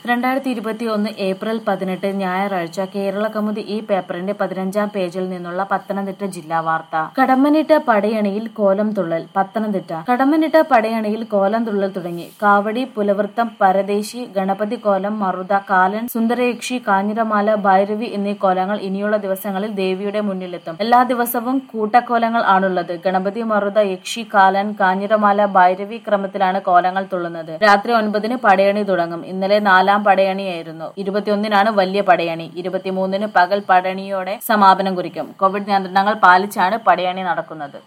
രണ്ടായിരത്തി ഇരുപത്തി ഒന്ന് ഏപ്രിൽ പതിനെട്ട് ഞായറാഴ്ച കേരള കൗമുദി ഈ പേപ്പറിന്റെ പതിനഞ്ചാം പേജിൽ നിന്നുള്ള പത്തനംതിട്ട ജില്ലാ വാർത്ത കടമ്മനിട്ട പടയണിയിൽ കോലം തുള്ളൽ പത്തനംതിട്ട കടമ്മനിട്ട പടയണിയിൽ കോലം തുള്ളൽ തുടങ്ങി കാവടി പുലവൃത്തം പരദേശി ഗണപതി കോലം മറുത കാലൻ സുന്ദരയക്ഷി കാഞ്ഞിരമാല ഭൈരവി എന്നീ കോലങ്ങൾ ഇനിയുള്ള ദിവസങ്ങളിൽ ദേവിയുടെ മുന്നിലെത്തും എല്ലാ ദിവസവും കൂട്ടക്കോലങ്ങൾ ആണുള്ളത് ഗണപതി മറുത യക്ഷി കാലൻ കാഞ്ഞിരമാല ഭൈരവി ക്രമത്തിലാണ് കോലങ്ങൾ തുള്ളുന്നത് രാത്രി ഒൻപതിന് പടയണി തുടങ്ങും ഇന്നലെ നാലാം പടയണിയായിരുന്നു ഇരുപത്തിയൊന്നിനാണ് വലിയ പടയണി ഇരുപത്തിമൂന്നിന് പകൽ പടയണിയോടെ സമാപനം കുറിക്കും കോവിഡ് നിയന്ത്രണങ്ങൾ പാലിച്ചാണ് പടയണി നടക്കുന്നത്